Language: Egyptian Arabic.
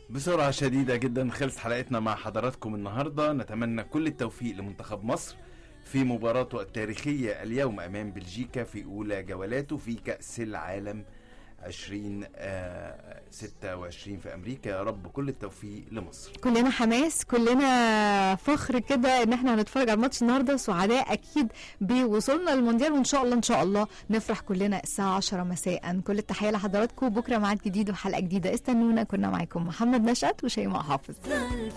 بسرعة شديدة جدا خلص حلقتنا مع حضراتكم النهاردة نتمنى كل التوفيق لمنتخب مصر في مباراته التاريخية اليوم أمام بلجيكا في أولى جولاته في كأس العالم 2026 في أمريكا يا رب كل التوفيق لمصر كلنا حماس كلنا فخر كده ان احنا هنتفرج على الماتش النهارده سعداء اكيد بوصولنا للمونديال وان شاء الله ان شاء الله نفرح كلنا الساعه 10 مساء كل التحيه لحضراتكم بكره ميعاد جديد وحلقه جديده استنونا كنا معاكم محمد نشأت وشيماء حافظ